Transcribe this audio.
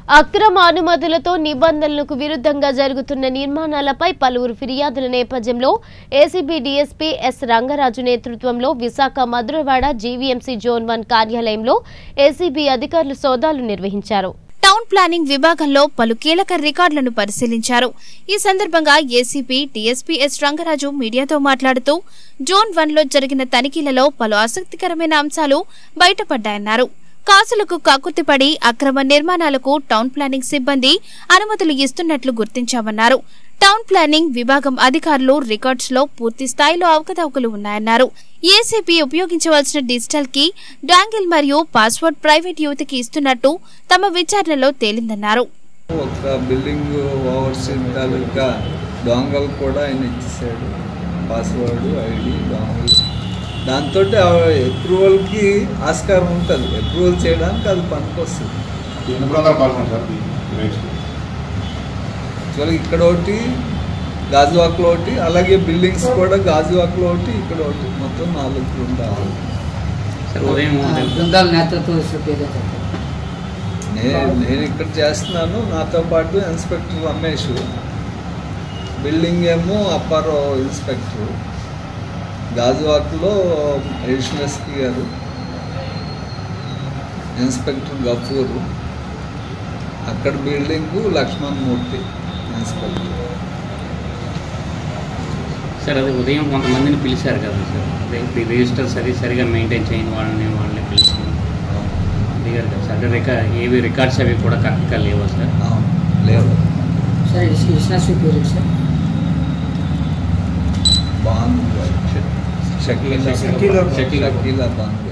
అక్రమ అనుమతులతో నిబంధనలకు విరుద్ధంగా జరుగుతున్న నిర్మాణాలపై పలువురు ఫిర్యాదుల నేపథ్యంలో ఏసీబీ డీఎస్పీ ఎస్ రంగరాజు నేతృత్వంలో Visakha Madhurawada GVMC zone one కార్యాలయంలో ఏసీబీ అధికారులు సోదాలు నిర్వహించారు టౌన్ ప్లానింగ్ విభాగంలో పలు కీలక రికార్డులను పరిశీలించారు ఈ సందర్భంగా ఏసీపీ డీఎస్పీ ఎస్ రంగరాజు మీడియాతో మాట్లాడుతూ జోన్ వన్ లో జరిగిన తనిఖీలలో పలు ఆసక్తికరమైన అంశాలు బయటపడ్డాయన్నారు కాసులకు కక్కుర్తిపడి అక్రమ నిర్మాణాలకు టౌన్ ప్లానింగ్ సిబ్బంది అనుమతులు ఇస్తున్నట్లు గుర్తించామన్నారు టౌన్ ప్లానింగ్ విభాగం అధికారులు రికార్డ్స్ లో పూర్తి స్థాయిలో అవకతవకలు ఉన్నాయన్నారు ఏసీపీ ఉపయోగించవలసిన డిజిటల్ కీ డాంగిల్ మరియు పాస్వర్డ్ ప్రైవేట్ యువతికి ఇస్తున్నట్టు తమ విచారణలో తేలిందన్నారు ఒక బిల్డింగ్ ఓవర్సీన్ తాలూకా దొంగలు కూడా ఆయన ఇచ్చేసాడు పాస్వర్డ్ ఐడి దొంగలు దాంతో అప్రూవల్కి ఆస్కారం ఉంటుంది అప్రూవల్ చేయడానికి అది పనికొస్తుంది ఎన్నికల్లో పాల్గొన్నారు సార్ ఈ ఈవెంట్స్ యాక్చువల్గా ఇక్కడ ఒకటి గాజువాక్లో ఒకటి అలాగే బిల్డింగ్స్ కూడా గాజువాక్లో ఒకటి ఇక్కడ ఒకటి మొత్తం నాలుగు బృందాలు సార్ ఉదయం బృందాల నేతృత్వం పేరు నేను నేను ఇక్కడ చేస్తున్నాను నాతో పాటు ఇన్స్పెక్టర్ రమేష్ బిల్డింగ్ ఏమో అప్పారో ఇన్స్పెక్టర్ గాజువాక్లో అడిషనల్ ఎస్పీ గారు ఇన్స్పెక్టర్ గఫూరు అక్కడ building Lakshman Murthy inspector sir అది ఉదయం కొంతమందిని పిలిచారు కదా సార్ అదే ఇప్పుడు ఈ రిజిస్టర్ సరి సరిగా మెయింటైన్ చేయని వాళ్ళని వాళ్ళని పిలిచాను అడిగారు కదా సార్ అంటే రికా ఏవి రికార్డ్స్ అవి కూడా కరెక్ట్గా లేవా సార్ అవును లేవు సార్ ఇష్నాశ్రీ పేరు సార్ బాగుంది షకీలా షకీలా. షకీలా బాగుంది